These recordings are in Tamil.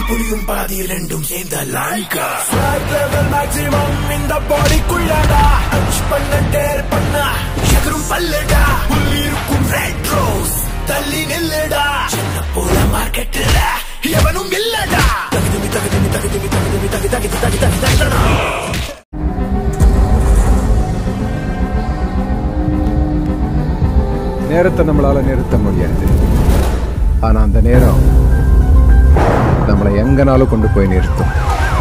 புலியும் பாதி ரெண்டும் சேர்ந்த லாய்க்கா மேக்ஸிமம் இந்த பாடிக்குள்ளடா டச் பண்ண டேர் பண்ண எதிரும் பல்லடா உள்ளிருக்கும் ரெட் ரோஸ் தள்ளி நில்லுடா சின்ன போல மார்க்கெட்டுல எவனும் இல்லடா தகுதி தகுதி தகுதி தகுதி தகுதி தகுதி தகுதி தகுதி தகுதடா நேரத்தை நம்மளால நிறுத்த முடியாது ஆனா அந்த நேரம் நம்மளை எங்கனாலும் கொண்டு போய் நிறுத்தும்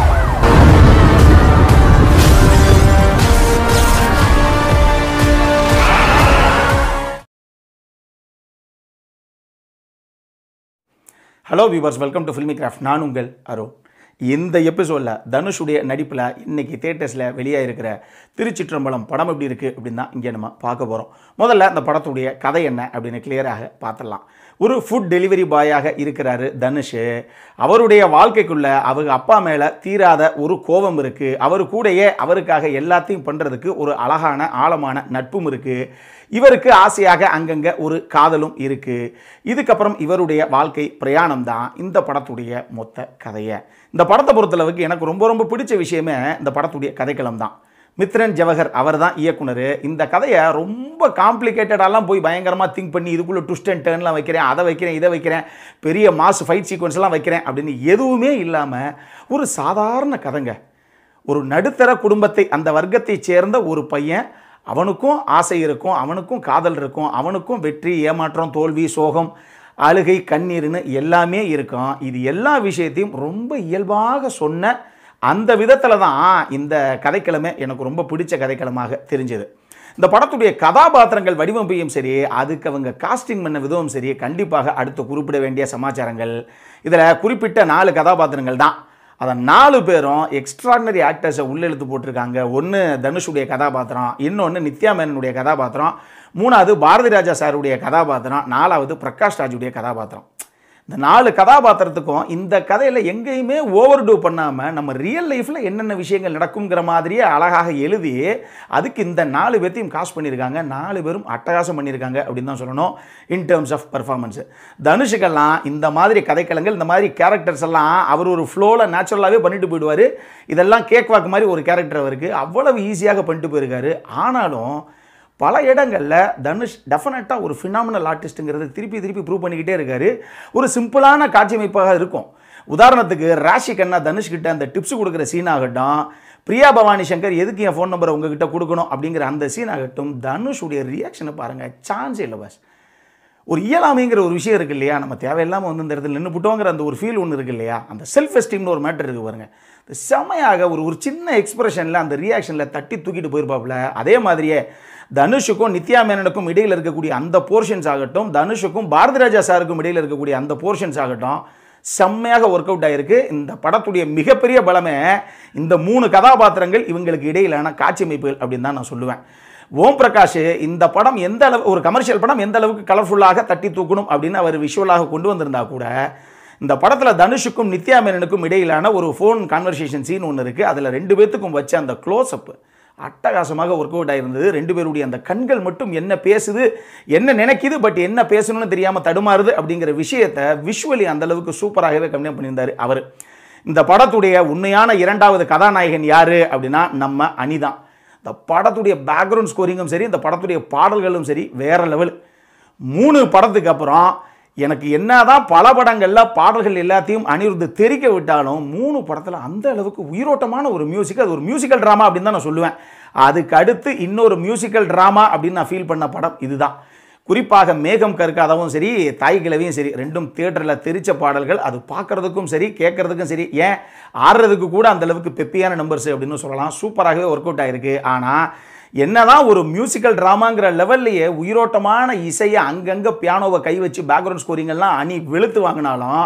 hello viewers welcome to Filmi Craft நான் உங்கள் அருண் இந்த எபிசோடில் தனுஷுடைய நடிப்பில் இன்னைக்கு தேட்டர்ஸில் வெளியாக இருக்கிற திருச்சிற்றம்பலம் படம் எப்படி இருக்குது அப்படின்னு தான் இங்கே நம்ம பார்க்க போகிறோம் முதல்ல அந்த படத்துடைய கதை என்ன அப்படின்னு கிளியராக பார்த்துடலாம் ஒரு ஃபுட் டெலிவரி பாயாக இருக்கிறாரு தனுஷ் அவருடைய வாழ்க்கைக்குள்ள அவங்க அப்பா மேலே தீராத ஒரு கோபம் இருக்குது அவர் கூடயே அவருக்காக எல்லாத்தையும் பண்ணுறதுக்கு ஒரு அழகான ஆழமான நட்பும் இருக்குது இவருக்கு ஆசையாக அங்கங்கே ஒரு காதலும் இருக்குது இதுக்கப்புறம் இவருடைய வாழ்க்கை பிரயாணம் தான் இந்த படத்துடைய மொத்த கதையை இந்த படத்தை பொறுத்தளவுக்கு எனக்கு ரொம்ப ரொம்ப பிடிச்ச விஷயமே இந்த படத்துடைய கதைக்களம் தான் மித்ரன் ஜவஹர் அவர் தான் இயக்குனர் இந்த கதையை ரொம்ப காம்ப்ளிகேட்டடாலாம் போய் பயங்கரமாக திங்க் பண்ணி இதுக்குள்ளே ட்விஸ்ட் அண்ட் டேர்ன்லாம் வைக்கிறேன் அதை வைக்கிறேன் இதை வைக்கிறேன் பெரிய மாஸ் ஃபைட் சீக்வன்ஸ்லாம் வைக்கிறேன் அப்படின்னு எதுவுமே இல்லாமல் ஒரு சாதாரண கதைங்க ஒரு நடுத்தர குடும்பத்தை அந்த வர்க்கத்தைச் சேர்ந்த ஒரு பையன் அவனுக்கும் ஆசை இருக்கும் அவனுக்கும் காதல் இருக்கும் அவனுக்கும் வெற்றி ஏமாற்றம் தோல்வி சோகம் அழுகை கண்ணீர்னு எல்லாமே இருக்கும் இது எல்லா விஷயத்தையும் ரொம்ப இயல்பாக சொன்ன அந்த விதத்தில் தான் இந்த கதைக்கிழமை எனக்கு ரொம்ப பிடிச்ச கதைக்களமாக தெரிஞ்சது இந்த படத்துடைய கதாபாத்திரங்கள் வடிவமைப்பையும் சரி அதுக்கு அவங்க காஸ்டிங் பண்ண விதமும் சரி கண்டிப்பாக அடுத்து குறிப்பிட வேண்டிய சமாச்சாரங்கள் இதில் குறிப்பிட்ட நாலு கதாபாத்திரங்கள் தான் அதை நாலு பேரும் எக்ஸ்ட்ராடினரி ஆக்டர்ஸை உள்ளெழுத்து போட்டிருக்காங்க ஒன்று தனுஷுடைய கதாபாத்திரம் இன்னொன்று நித்யா மேனனுடைய கதாபாத்திரம் மூணாவது பாரதி ராஜா சாருடைய கதாபாத்திரம் நாலாவது பிரகாஷ் ராஜுடைய கதாபாத்திரம் இந்த நாலு கதாபாத்திரத்துக்கும் இந்த கதையில் எங்கேயுமே ஓவர் டூ பண்ணாமல் நம்ம ரியல் லைஃப்பில் என்னென்ன விஷயங்கள் நடக்குங்கிற மாதிரியே அழகாக எழுதி அதுக்கு இந்த நாலு பேர்த்தையும் காஸ்ட் பண்ணியிருக்காங்க நாலு பேரும் அட்டகாசம் பண்ணியிருக்காங்க அப்படின்னு தான் சொல்லணும் இன் டேர்ம்ஸ் ஆஃப் பர்ஃபார்மன்ஸ் தனுஷுக்கெல்லாம் இந்த மாதிரி கதைக்களங்கள் இந்த மாதிரி கேரக்டர்ஸ் எல்லாம் அவர் ஒரு ஃப்ளோவில் நேச்சுரலாகவே பண்ணிட்டு போயிடுவார் இதெல்லாம் கேக் வாக்கு மாதிரி ஒரு கேரக்டர் அவருக்கு அவ்வளவு ஈஸியாக பண்ணிட்டு போயிருக்காரு ஆனாலும் பல இடங்களில் தனுஷ் டெஃபினட்டாக ஒரு ஃபினாமினல் ஆர்டிஸ்ட்டுங்கிறத திருப்பி திருப்பி ப்ரூவ் பண்ணிக்கிட்டே இருக்காரு ஒரு சிம்பிளான காட்சி அமைப்பாக இருக்கும் உதாரணத்துக்கு ராஷி கண்ணா தனுஷ் கிட்ட அந்த டிப்ஸ் கொடுக்குற சீன் ஆகட்டும் பிரியா பவானி சங்கர் எதுக்கு என் ஃபோன் நம்பரை உங்ககிட்ட கொடுக்கணும் அப்படிங்கிற அந்த சீன் ஆகட்டும் தனுஷுடைய ரியாக்ஷனை பாருங்கள் சான்ஸே இல்லை பஸ் ஒரு இயலாமைங்கிற ஒரு விஷயம் இருக்கு இல்லையா நம்ம தேவையில்லாமல் வந்து இந்த இடத்துல நின்று புட்டோங்கிற அந்த ஒரு ஃபீல் ஒன்று இருக்கு இல்லையா அந்த செல்ஃப் எஸ்டீம்னு ஒரு மேட்டர் இருக்கு பாருங்க இந்த செமையாக ஒரு ஒரு சின்ன எக்ஸ்பிரஷனில் அந்த ரியாக்ஷனில் தட்டி தூக்கிட்டு போயிருப்பாப்புல அதே மாதிரியே தனுஷுக்கும் நித்யா மேனனுக்கும் இடையில் இருக்கக்கூடிய அந்த போர்ஷன்ஸ் ஆகட்டும் தனுஷுக்கும் பாரதி ராஜா சாருக்கும் இடையில் இருக்கக்கூடிய அந்த போர்ஷன்ஸ் ஆகட்டும் செம்மையாக ஒர்க் அவுட் ஆயிருக்கு இந்த படத்துடைய மிகப்பெரிய பலமே இந்த மூணு கதாபாத்திரங்கள் இவங்களுக்கு இடையிலான காட்சி அமைப்புகள் அப்படின்னு தான் நான் சொல்லுவேன் ஓம் பிரகாஷ் இந்த படம் எந்த அளவு ஒரு கமர்ஷியல் படம் எந்த அளவுக்கு கலர்ஃபுல்லாக தட்டி தூக்கணும் அப்படின்னு அவர் விஷுவலாக கொண்டு வந்திருந்தா கூட இந்த படத்தில் தனுஷுக்கும் நித்யா மேனனுக்கும் இடையிலான ஒரு ஃபோன் கான்வர்சேஷன் சீன் ஒன்று இருக்குது அதில் ரெண்டு பேர்த்துக்கும் வச்ச அந்த க்ளோஸ்அப் அட்டகாசமாக ஒர்க் அவுட் ஆயிருந்தது ரெண்டு பேருடைய அந்த கண்கள் மட்டும் என்ன பேசுது என்ன நினைக்குது பட் என்ன பேசணும்னு தெரியாமல் தடுமாறுது அப்படிங்கிற விஷயத்தை விஷுவலி அந்த அளவுக்கு சூப்பராகவே கம்மியாக பண்ணியிருந்தார் அவர் இந்த படத்துடைய உண்மையான இரண்டாவது கதாநாயகன் யார் அப்படின்னா நம்ம அனிதான் இந்த படத்துடைய பேக்ரவுண்ட் ஸ்கோரிங்கும் சரி இந்த படத்துடைய பாடல்களும் சரி வேற லெவல் மூணு படத்துக்கு அப்புறம் எனக்கு என்னதான் பல படங்களில் பாடல்கள் எல்லாத்தையும் அனிருத்து தெரிக்க விட்டாலும் மூணு படத்தில் அந்த அளவுக்கு உயிரோட்டமான ஒரு மியூசிக் அது ஒரு மியூசிக்கல் ட்ராமா அப்படின்னு தான் நான் சொல்லுவேன் அதுக்கு அடுத்து இன்னொரு மியூசிக்கல் ட்ராமா அப்படின்னு நான் ஃபீல் பண்ண படம் இதுதான் குறிப்பாக மேகம் கற்காதவும் சரி தாய் கிழவியும் சரி ரெண்டும் தியேட்டரில் தெரிச்ச பாடல்கள் அது பார்க்குறதுக்கும் சரி கேட்குறதுக்கும் சரி ஏன் ஆடுறதுக்கு கூட அந்த அளவுக்கு பெப்பியான நம்பர்ஸ் அப்படின்னு சொல்லலாம் சூப்பராகவே ஒர்க் அவுட் ஆயிருக்கு ஆனால் என்னதான் ஒரு மியூசிக்கல் ட்ராமாங்கிற லெவல்லையே உயிரோட்டமான இசையை அங்கங்கே பியானோவை கை வச்சு பேக்ரவுண்ட் ஸ்கோரிங்கெல்லாம் அணி வெளுத்து வாங்கினாலும்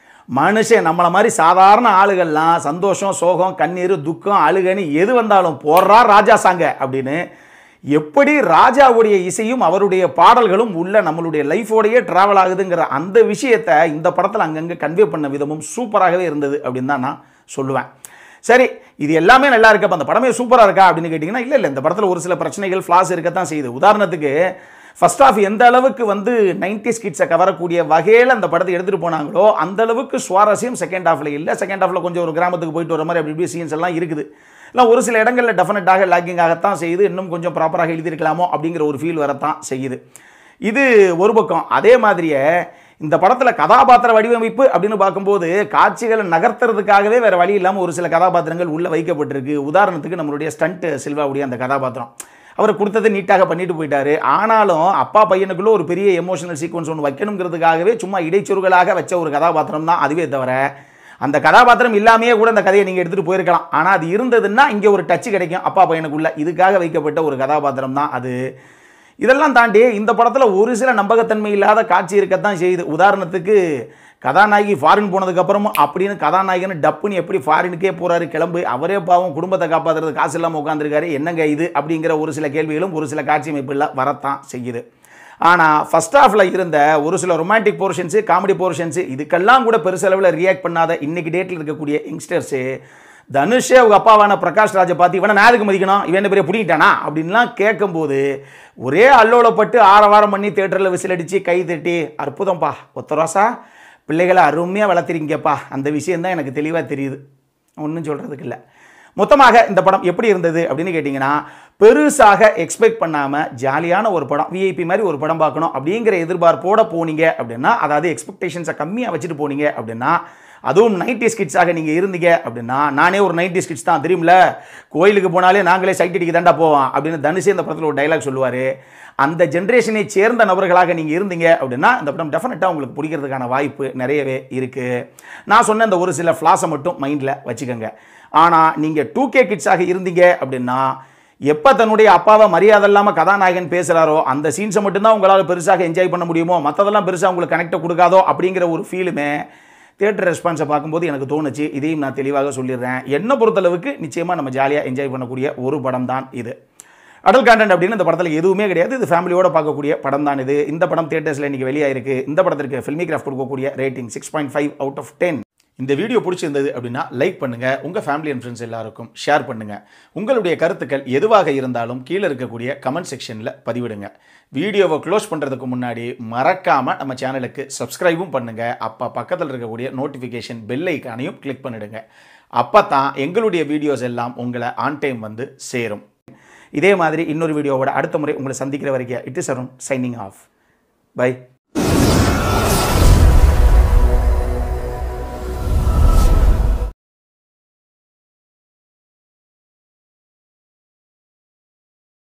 மனுஷன் நம்மளை மாதிரி சாதாரண ஆளுகள்லாம் சந்தோஷம் சோகம் கண்ணீர் துக்கம் அழுகன்னு எது வந்தாலும் போடுறா ராஜா சாங்க அப்படின்னு எப்படி ராஜாவுடைய இசையும் அவருடைய பாடல்களும் உள்ள நம்மளுடைய லைஃபோடையே ட்ராவல் ஆகுதுங்கிற அந்த விஷயத்தை இந்த படத்தில் அங்கங்கே கன்வே பண்ண விதமும் சூப்பராகவே இருந்தது அப்படின்னு தான் நான் சொல்லுவேன் சரி இது எல்லாமே நல்லா இருக்கு அப்ப அந்த படமே சூப்பராக இருக்கா அப்படின்னு கேட்டிங்கன்னா இல்லை இல்லை இந்த படத்தில் ஒரு சில பிரச்சனைகள் ஃப்ளாஸ் இருக்கத்தான் செய்யுது உதாரணத்துக்கு ஃபர்ஸ்ட் ஆஃப் எந்த அளவுக்கு வந்து நைன்டி ஸ்கிட்ஸை கவரக்கூடிய வகையில் அந்த படத்தை எடுத்துகிட்டு போனாங்களோ அந்த அளவுக்கு சுவாரஸ்யம் செகண்ட் ஹாஃபில் இல்லை செகண்ட் ஹாஃபில் கொஞ்சம் ஒரு கிராமத்துக்கு போயிட்டு வர மாதிரி அப்படி இப்படி சீன்ஸ் எல்லாம் இருக்குது இல்லை ஒரு சில இடங்களில் டெஃபினட்டாக லேக்கிங் ஆகத்தான் செய்யுது இன்னும் கொஞ்சம் ப்ராப்பராக எழுதியிருக்கலாமோ அப்படிங்கிற ஒரு ஃபீல் வரத்தான் செய்யுது இது ஒரு பக்கம் அதே மாதிரியே இந்த படத்தில் கதாபாத்திர வடிவமைப்பு அப்படின்னு பார்க்கும்போது காட்சிகளை நகர்த்துறதுக்காகவே வேறு வழி இல்லாமல் ஒரு சில கதாபாத்திரங்கள் உள்ளே வைக்கப்பட்டிருக்கு உதாரணத்துக்கு நம்மளுடைய ஸ்டண்ட் சில்வாவுடைய அந்த கதாபாத்திரம் அவர் கொடுத்ததை நீட்டாக பண்ணிட்டு போயிட்டாரு ஆனாலும் அப்பா பையனுக்குள்ள ஒரு பெரிய எமோஷனல் சீக்வன்ஸ் ஒன்று வைக்கணுங்கிறதுக்காகவே சும்மா இடைச்சொருகளாக வச்ச ஒரு கதாபாத்திரம் தான் அதுவே தவிர அந்த கதாபாத்திரம் இல்லாமையே கூட அந்த கதையை நீங்கள் எடுத்துகிட்டு போயிருக்கலாம் ஆனால் அது இருந்ததுன்னா இங்கே ஒரு டச்சு கிடைக்கும் அப்பா பையனுக்குள்ள இதுக்காக வைக்கப்பட்ட ஒரு கதாபாத்திரம் தான் அது இதெல்லாம் தாண்டி இந்த படத்தில் ஒரு சில நம்பகத்தன்மை இல்லாத காட்சி இருக்கத்தான் செய்யுது உதாரணத்துக்கு கதாநாயகி ஃபாரின் போனதுக்கப்புறமும் அப்படின்னு கதாநாயகன் டப்புன்னு எப்படி ஃபாரினுக்கே போகிறாரு கிளம்பு அவரே பாவம் குடும்பத்தை காப்பாற்றுறது காசு இல்லாமல் உட்காந்துருக்காரு என்னங்க இது அப்படிங்கிற ஒரு சில கேள்விகளும் ஒரு சில காட்சி அமைப்புகளில் வரத்தான் செய்யுது ஆனால் ஃபஸ்ட் ஹாஃபில் இருந்த ஒரு சில ரொமான்டிக் போர்ஷன்ஸு காமெடி போர்ஷன்ஸு இதுக்கெல்லாம் கூட பெருசளவில் ரியாக்ட் பண்ணாத இன்னைக்கு டேட்டில் இருக்கக்கூடிய யங்ஸ்டர்ஸு தனுஷே அவங்க அப்பாவான பிரகாஷ் ராஜை பார்த்து இவனை நான் எதுக்கு மதிக்கணும் இவன் என்ன பெரிய பிடிக்கிட்டானா அப்படின்லாம் கேட்கும்போது ஒரே அல்லோலப்பட்டு ஆரவாரம் பண்ணி தேட்டரில் விசில் அடித்து கை தட்டி அற்புதம்ப்பா ஒத்த ரோசா பிள்ளைகளை அருமையாக வளர்த்துறீங்கப்பா அந்த விஷயந்தான் எனக்கு தெளிவாக தெரியுது ஒன்றும் சொல்கிறதுக்கு இல்லை மொத்தமாக இந்த படம் எப்படி இருந்தது அப்படின்னு கேட்டிங்கன்னா பெருசாக எக்ஸ்பெக்ட் பண்ணாமல் ஜாலியான ஒரு படம் விஐபி மாதிரி ஒரு படம் பார்க்கணும் அப்படிங்கிற எதிர்பார்ப்போட போனீங்க அப்படின்னா அதாவது எக்ஸ்பெக்டேஷன்ஸை கம்மியாக வச்சுட்டு போனீங்க அப்படின்னா அதுவும் நைன்டி ஸ்கிட்ஸாக நீங்கள் இருந்தீங்க அப்படின்னா நானே ஒரு நைன்டி ஸ்கிட்ஸ் தான் தெரியுமில்ல கோயிலுக்கு போனாலே நாங்களே சைட் அடிக்க தாண்டா போவோம் அப்படின்னு தனுஷே இந்த படத்தில் ஒரு டைலாக் சொல்லுவார் அந்த ஜென்ரேஷனை சேர்ந்த நபர்களாக நீங்கள் இருந்தீங்க அப்படின்னா இந்த படம் டெஃபினட்டாக உங்களுக்கு பிடிக்கிறதுக்கான வாய்ப்பு நிறையவே இருக்குது நான் சொன்ன இந்த ஒரு சில ஃப்ளாஸை மட்டும் மைண்டில் வச்சுக்கோங்க ஆனால் நீங்கள் டூ கே கிட்ஸாக இருந்தீங்க அப்படின்னா எப்போ தன்னுடைய அப்பாவை மரியாதை இல்லாமல் கதாநாயகன் பேசுகிறாரோ அந்த சீன்ஸை மட்டும்தான் உங்களால் பெருசாக என்ஜாய் பண்ண முடியுமோ மற்றதெல்லாம் பெருசாக உங்களுக்கு கனெக்டை கொடுக்காதோ அப்படிங்கிற ஒரு ஃபீலுமே தேட்டர் ரெஸ்பான்ஸை பார்க்கும்போது எனக்கு தோணுச்சு இதையும் நான் தெளிவாக சொல்லிடுறேன் என்னை பொறுத்தளவுக்கு நிச்சயமாக நம்ம ஜாலியாக என்ஜாய் பண்ணக்கூடிய ஒரு படம் தான் இது அடல் கான்டென்ட் அப்படின்னு இந்த படத்தில் எதுவுமே கிடையாது இது ஃபேமிலியோட பார்க்கக்கூடிய படம் தான் இது இந்த படம் தேட்டர்ஸில் இன்றைக்கி வெளியாயிருக்கு இந்த படத்திற்கு ஃபில்மி கிராஃப்ட் கொடுக்கக்கூடிய rating six point five out of ten இந்த வீடியோ பிடிச்சிருந்தது அப்படின்னா லைக் பண்ணுங்க உங்க ஃபேமிலி அண்ட் ஃப்ரெண்ட்ஸ் எல்லாருக்கும் ஷேர் பண்ணுங்க உங்களுடைய கருத்துக்கள் எதுவாக இருந்தாலும் கீழே இருக்கக்கூடிய கமெண்ட் செக்ஷனில் பதிவிடுங்க வீடியோவை க்ளோஸ் பண்ணுறதுக்கு முன்னாடி மறக்காம நம்ம சேனலுக்கு சப்ஸ்கிரைபும் பண்ணுங்க அப்போ பக்கத்தில் இருக்கக்கூடிய நோட்டிஃபிகேஷன் பெல் ஐக்கானையும் கிளிக் பண்ணிடுங்க அப்போ தான் எங்களுடைய வீடியோஸ் எல்லாம் உங்களை ஆன் டைம் வந்து சேரும் இதே மாதிரி இன்னொரு வீடியோவோட அடுத்த முறை உங்களை சந்திக்கிற வரைக்கும் it is Arun signing off by